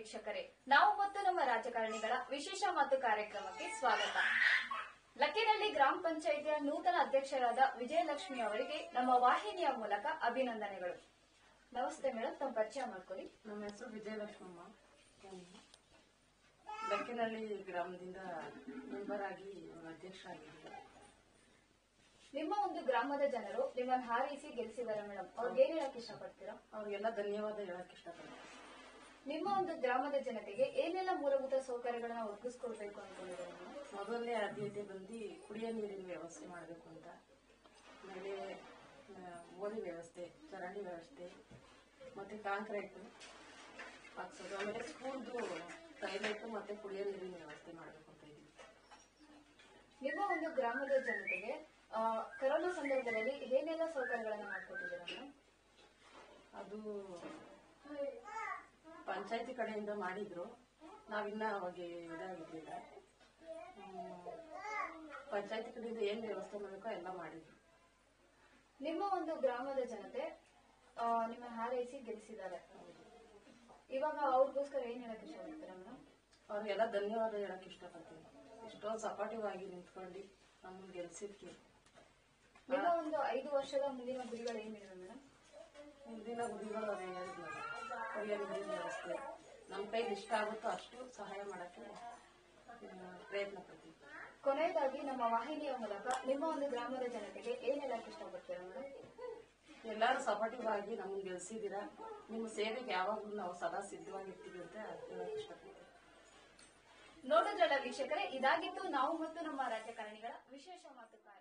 ವೀಕ್ಷಕರೇ ನಾವು ಮತ್ತು ನಮ್ಮ ರಾಜಕಾರಣಿಗಳ ವಿಶೇಷ ಮಾತು ಕಾರ್ಯಕ್ರಮಕ್ಕೆ ಸ್ವಾಗತ ಲಕ್ಕಿನಹಳ್ಳಿ ಗ್ರಾಮ ಪಂಚಾಯಿತಿಯ ನೂತನ ಅಧ್ಯಕ್ಷರಾದ ವಿಜಯಲಕ್ಷ್ಮಿ ಅವರಿಗೆ ನಮ್ಮ ವಾಹಿನಿಯ ಮೂಲಕ ಅಭಿನಂದನೆಗಳು ನಮಸ್ತೆ ಮೇಡಮ್ ತಮ್ಮ ಪರಿಚಯ ಮಾಡ್ಕೊಳ್ಳಿ ನಮ್ಮ ಹೆಸರು ವಿಜಯಲಕ್ಷ್ಮಮ್ಮ ಬೆಕ್ಕಿನಹಳ್ಳಿ ಗ್ರಾಮದಿಂದ ಮೆಂಬರ್ ಆಗಿ ಇವರು ಅಧ್ಯಕ್ಷ ಆಗಿದ್ದಾರೆ ನಿಮ್ಮ ಒಂದು ಗ್ರಾಮದ ಜನರು ನಿಮ್ಮನ್ನು ಹಾರೈಸಿ ಗೆಲ್ಲಿಸಿದ್ದಾರೆ ಮೇಡಮ್ ಅವ್ರಿಗೆ ಏನ್ ಹೇಳಕ್ ಇಷ್ಟಪಡ್ತೀರಾ ಅವ್ರಿಗೆಲ್ಲ ಧನ್ಯವಾದ ಹೇಳಕ್ ಇಷ್ಟಪಡ್ತೀನಿ ನಿಮ್ಮ ಒಂದು ಗ್ರಾಮದ ಜನತೆಗೆ ಏನೆಲ್ಲ ಮೂಲಭೂತ ಸೌಕರ್ಯಗಳನ್ನ ಒದಗಿಸ್ಕೊಡ್ಬೇಕು ಅನ್ಕೊಂಡಿದ್ದಾರೆ ಮೇಡಮ್ ಮೊದಲನೇ ಆದ್ಯತೆ ಬಂದು ಕುಡಿಯೋ ನೀರಿನ ವ್ಯವಸ್ಥೆ ಮಾಡಬೇಕು ಅಂತ ಆಮೇಲೆ ಆ, ಓದಿ ವ್ಯವಸ್ಥೆ ಚರಂಡಿ ವ್ಯವಸ್ಥೆ ಮತ್ತೆ ಕಾಂಕ್ರೀಟ್ ಹಾಕ್ಸೋದು ಆಮೇಲೆ ಸ್ಕೂಲ್ದು ಟಾಯ್ಲೆಟ್ ಮತ್ತೆ ಕುಡಿಯೋ ನೀರಿನ ವ್ಯವಸ್ಥೆ ಮಾಡಬೇಕು ಅಂತ ಇದ್ದೀವಿ ನಿಮ್ಮ ಒಂದು ಗ್ರಾಮದ ಜನತೆಗೆ ಆ, ಕರೋನಾ ಸಂದರ್ಭದಲ್ಲಿ ಏನೆಲ್ಲ ಸೌಕರ್ಯಗಳನ್ನ ಮಾಡ್ಕೊಟ್ಟಿದ್ದೀರಾ ಮೇಡಮ್ ಅದು ಪಂಚಾಯತಿ ಕಡೆಯಿಂದ ಮಾಡಿದ್ರು ನಾವಿನ್ನ ಅವಾಗ ಇದಾಗಿರ್ಲಿಲ್ಲ ಪಂಚಾಯತಿ ಕಡೆಯಿಂದ ಏನ್ ವ್ಯವಸ್ಥೆ ಮಾಡಬೇಕೋ ಎಲ್ಲ ಮಾಡಿದ್ರು ನಿಮ್ಮ ಒಂದು ಗ್ರಾಮದ ಜನತೆ ಆ, ನಿಮ್ಮನ್ನ ಹಾರೈಸಿ ಗೆಲ್ಲಿಸಿದ್ದಾರೆ ಇವಾಗ ಅವ್ರಿಗೋಸ್ಕರ ಏನ್ ಹೇಳಕ್ ಇಷ್ಟಪಡ್ತೀರಾ ಮೇಡಮ್ ಅವ್ರಿಗೆಲ್ಲ ಧನ್ಯವಾದ ಹೇಳಕ್ ಇಷ್ಟಪಡ್ತೀನಿ ಇಷ್ಟೊಂದು ಸಪೋರ್ಟಿವ್ ಆಗಿ ನಿಂತ್ಕೊಂಡು ನಮ್ಮನ್ನ ಗೆಲ್ಸಿದ್ಕೆ ನಿಮ್ಮ ಒಂದು ಐದು ವರ್ಷದ ಮುಂದಿನ ಗುರಿಗಳು ಏನಿವೆ ಮೇಡಮ್ ಮುಂದಿನ ಗುರಿಗಳು ಅದೇ ಹೇಳಿದ್ನಲ್ಲ ಕುಡಿಯೋ ನೀರಿನ ವ್ಯವಸ್ಥೆ ನಮ್ಮ ಕೈಲಿ ಇಷ್ಟ ಆಗುತ್ತೋ ಅಷ್ಟು ಸಹಾಯ ಮಾಡಕ್ಕೆ ಆ, ಪ್ರಯತ್ನ ಪಡ್ತೀವಿ ಕೊನೆಯದಾಗಿ ನಮ್ಮ ವಾಹಿನಿಯ ಮೂಲಕ ನಿಮ್ಮ ಒಂದು ಗ್ರಾಮದ ಜನತೆಗೆ ಏನ್ ಹೇಳಕ್ ಇಷ್ಟಪಡ್ತೀರಾ ಮೇಡಮ್ ಎಲ್ಲರೂ ಸಪೋರ್ಟಿವ್ ಆಗಿ ನಮ್ಮನ್ನ ಗೆಲ್ಸಿದ್ದೀರಾ ನಿಮ್ಮ ಸೇವೆಗೆ ಯಾವಾಗಲೂ ನಾವು ಸದಾ ಸಿದ್ಧವಾಗಿರ್ತೀವಿ ಅಂತ ಹೇಳಕ್ ಇಷ್ಟಪಡ್ತೀನಿ ನೋಡಿದ್ರಲ್ಲ ವೀಕ್ಷಕರೇ ಇದಾಗಿತ್ತು ನಾವು ಮತ್ತು ನಮ್ಮ ರಾಜಕಾರಣಿಗಳ ವಿಶೇಷ ಮಾತು ಕಾರ್ಯಕ್ರಮ